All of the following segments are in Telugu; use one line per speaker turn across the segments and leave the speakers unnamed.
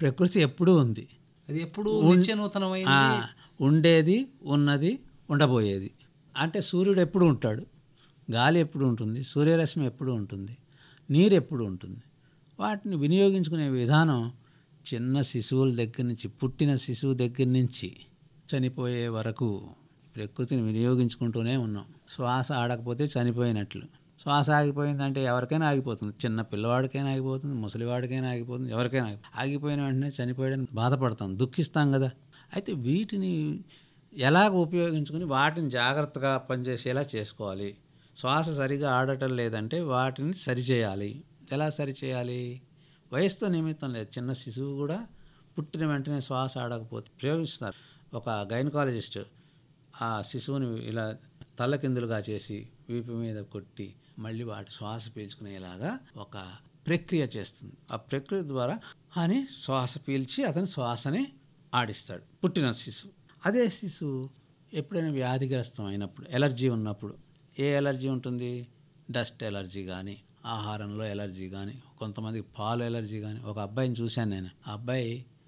ప్రకృతి ఎప్పుడూ ఉంది
అది ఎప్పుడు
ఉన్-
నిత్య
ఆ,
నూతనమైంది
ఉండేది ఉన్నది ఉండబోయేది అంటే సూర్యుడు ఎప్పుడు ఉంటాడు గాలి ఎప్పుడు ఉంటుంది సూర్యరశ్మి ఎప్పుడు ఉంటుంది నీరు ఎప్పుడు ఉంటుంది వాటిని వినియోగించుకునే విధానం చిన్న శిశువుల దగ్గర నుంచి పుట్టిన శిశువు దగ్గర నుంచి చనిపోయే వరకు ప్రకృతిని వినియోగించుకుంటూనే ఉన్నాం శ్వాస ఆడకపోతే చనిపోయినట్లు శ్వాస ఆగిపోయిందంటే ఎవరికైనా ఆగిపోతుంది చిన్న పిల్లవాడికైనా ఆగిపోతుంది ముసలివాడికైనా ఆగిపోతుంది ఎవరికైనా ఆగి- ఆగిపోయిన వెంటనే చనిపోయడానికి బాధపడతాం దుఃఖిస్తాం కదా అయితే వీటిని ఎలాగ ఉపయోగించుకుని వాటిని జాగ్రత్తగా పనిచేసేలా చేసుకోవాలి శ్వాస సరిగా ఆడటం లేదంటే వాటిని సరిచేయాలి ఎలా సరిచేయాలి వయసుతో నిమిత్తం లేదు చిన్న శిశువు కూడా పుట్టిన వెంటనే శ్వాస ఆడకపోతే ప్రయోగిస్తారు ఒక గైనకాలజిస్ట్ ఆ శిశువుని ఇలా తల్లకిందులుగా చేసి వీపు మీద కొట్టి మళ్ళీ వాటి శ్వాస పీల్చుకునేలాగా ఒక ప్రక్రియ చేస్తుంది ఆ ప్రక్రియ ద్వారా అని శ్వాస పీల్చి అతని శ్వాసని ఆడిస్తాడు పుట్టిన శిశువు అదే శిశువు ఎప్పుడైనా వ్యాధిగ్రస్తం అయినప్పుడు ఎలర్జీ ఉన్నప్పుడు ఏ ఎలర్జీ ఉంటుంది డస్ట్ ఎలర్జీ కానీ ఆహారంలో ఎలర్జీ కానీ కొంతమందికి పాలు ఎలర్జీ కానీ ఒక అబ్బాయిని చూశాను నేను ఆ అబ్బాయి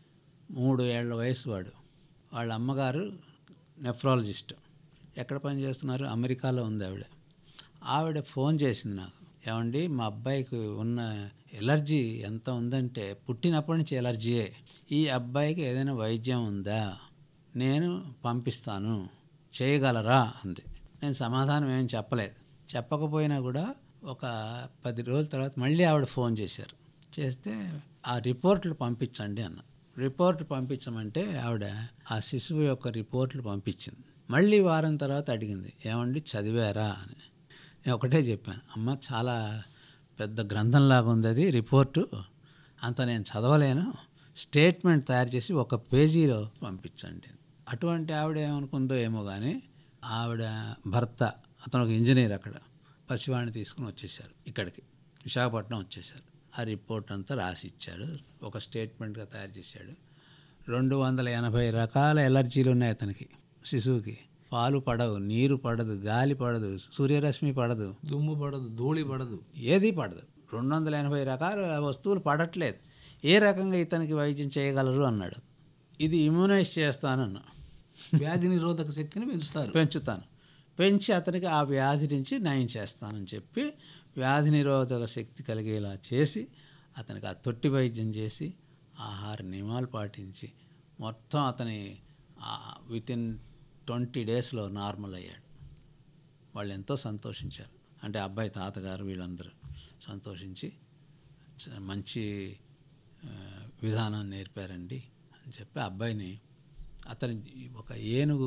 మూడు ఏళ్ల వయసు వాడు వాళ్ళ అమ్మగారు నెఫ్రాలజిస్ట్ ఎక్కడ పని చేస్తున్నారు అమెరికాలో ఉంది ఆవిడ ఆవిడ ఫోన్ చేసింది నాకు ఏమండి మా అబ్బాయికి ఉన్న ఎలర్జీ ఎంత ఉందంటే పుట్టినప్పటి నుంచి ఎలర్జీయే ఈ అబ్బాయికి ఏదైనా వైద్యం ఉందా నేను పంపిస్తాను చేయగలరా అంది నేను సమాధానం ఏం చెప్పలేదు చెప్పకపోయినా కూడా ఒక పది రోజుల తర్వాత మళ్ళీ ఆవిడ ఫోన్ చేశారు చేస్తే ఆ రిపోర్ట్లు పంపించండి అన్న రిపోర్ట్ పంపించమంటే ఆవిడ ఆ శిశువు యొక్క రిపోర్ట్లు పంపించింది మళ్ళీ వారం తర్వాత అడిగింది ఏమండి చదివారా అని నేను ఒకటే చెప్పాను అమ్మ చాలా పెద్ద గ్రంథంలాగా ఉంది అది రిపోర్టు అంత నేను చదవలేను స్టేట్మెంట్ తయారు చేసి ఒక పేజీలో పంపించండి అటువంటి ఆవిడ ఏమనుకుందో ఏమో కానీ ఆవిడ భర్త అతను ఒక ఇంజనీర్ అక్కడ పసివాడిని తీసుకుని వచ్చేసారు ఇక్కడికి విశాఖపట్నం వచ్చేసారు ఆ రిపోర్ట్ అంతా రాసి ఇచ్చాడు ఒక స్టేట్మెంట్గా తయారు చేశాడు రెండు వందల ఎనభై రకాల ఎలర్జీలు ఉన్నాయి అతనికి శిశువుకి పాలు పడవు నీరు పడదు గాలి పడదు సూర్యరశ్మి పడదు
దుమ్ము పడదు ధూళి పడదు
ఏది పడదు రెండు వందల ఎనభై రకాల వస్తువులు పడట్లేదు ఏ రకంగా ఇతనికి వైద్యం చేయగలరు అన్నాడు ఇది ఇమ్యునైజ్ చేస్తానన్నా
వ్యాధి నిరోధక శక్తిని పెంచుతారు
పెంచుతాను పెంచి అతనికి ఆ వ్యాధి నుంచి నయం చేస్తానని చెప్పి వ్యాధి నిరోధక శక్తి కలిగేలా చేసి అతనికి ఆ తొట్టి వైద్యం చేసి ఆహార నియమాలు పాటించి మొత్తం అతని విత్ ఇన్ ట్వంటీ డేస్లో నార్మల్ అయ్యాడు వాళ్ళు ఎంతో సంతోషించారు అంటే అబ్బాయి తాతగారు వీళ్ళందరూ సంతోషించి చ- మంచి ఆ, విధానం నేర్పారండి అని చెప్పి అబ్బాయిని అతని ఒక ఏనుగు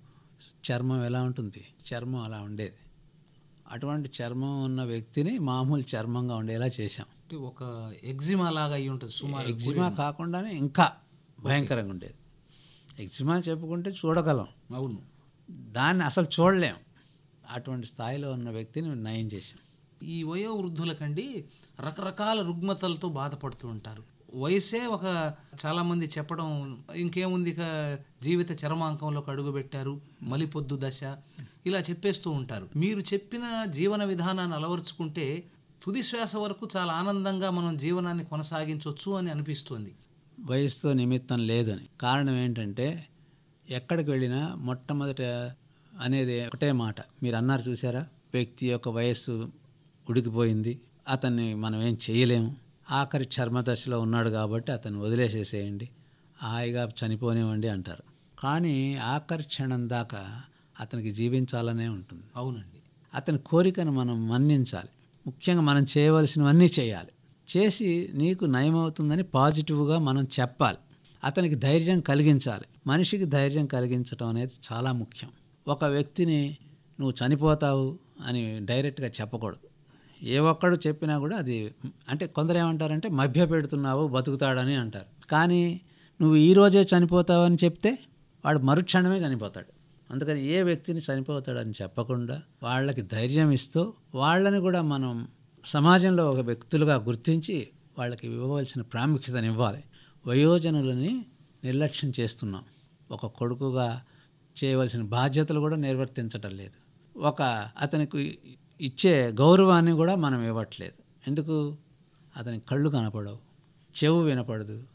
చర్మం ఎలా ఉంటుంది చర్మం అలా ఉండేది అటువంటి చర్మం ఉన్న వ్యక్తిని మామూలు చర్మంగా ఉండేలా చేశాం
అంటే ఒక ఎగ్జిమా లాగా అయి ఉంటుంది సుమారు
ఎగ్జిమా కాకుండానే ఇంకా భయంకరంగా ఉండేది ఎగ్జిమా చెప్పుకుంటే చూడగలం
అవును
దాన్ని అసలు చూడలేం అటువంటి స్థాయిలో ఉన్న వ్యక్తిని నయం చేశాం
ఈ వయోవృద్ధులకండి రకరకాల రుగ్మతలతో బాధపడుతూ ఉంటారు వయసే ఒక చాలామంది చెప్పడం ఇంకేముంది ఇక జీవిత చరమాంకంలోకి అడుగుపెట్టారు మలిపొద్దు దశ ఇలా చెప్పేస్తూ ఉంటారు మీరు చెప్పిన జీవన విధానాన్ని అలవరుచుకుంటే తుది శ్వాస వరకు చాలా ఆనందంగా మనం జీవనాన్ని కొనసాగించవచ్చు అని అనిపిస్తుంది
వయసుతో నిమిత్తం లేదని కారణం ఏంటంటే ఎక్కడికి వెళ్ళినా మొట్టమొదట అనేది ఒకటే మాట మీరు అన్నారు చూసారా వ్యక్తి యొక్క వయస్సు ఉడికిపోయింది అతన్ని మనం ఏం చేయలేము ఆఖరి చర్మ దశలో ఉన్నాడు కాబట్టి అతన్ని వదిలేసేసేయండి హాయిగా చనిపోనివ్వండి అంటారు కానీ ఆఖరి క్షణం దాకా అతనికి జీవించాలనే ఉంటుంది
అవునండి
అతని కోరికను మనం మన్నించాలి ముఖ్యంగా మనం చేయవలసినవన్నీ చేయాలి చేసి నీకు నయమవుతుందని పాజిటివ్గా మనం చెప్పాలి అతనికి ధైర్యం కలిగించాలి మనిషికి ధైర్యం కలిగించడం అనేది చాలా ముఖ్యం ఒక వ్యక్తిని నువ్వు చనిపోతావు అని డైరెక్ట్గా చెప్పకూడదు ఏ ఒక్కడు చెప్పినా కూడా అది అంటే కొందరు ఏమంటారంటే మభ్య పెడుతున్నావు బతుకుతాడని అంటారు కానీ నువ్వు ఈ రోజే చనిపోతావని చెప్తే వాడు మరుక్షణమే చనిపోతాడు అందుకని ఏ వ్యక్తిని చనిపోతాడని చెప్పకుండా వాళ్ళకి ధైర్యం ఇస్తూ వాళ్ళని కూడా మనం సమాజంలో ఒక వ్యక్తులుగా గుర్తించి వాళ్ళకి ఇవ్వవలసిన ప్రాముఖ్యతను ఇవ్వాలి వయోజనులని నిర్లక్ష్యం చేస్తున్నాం ఒక కొడుకుగా చేయవలసిన బాధ్యతలు కూడా నిర్వర్తించటం లేదు ఒక అతనికి ఇచ్చే గౌరవాన్ని కూడా మనం ఇవ్వట్లేదు ఎందుకు అతనికి కళ్ళు కనపడవు చెవు వినపడదు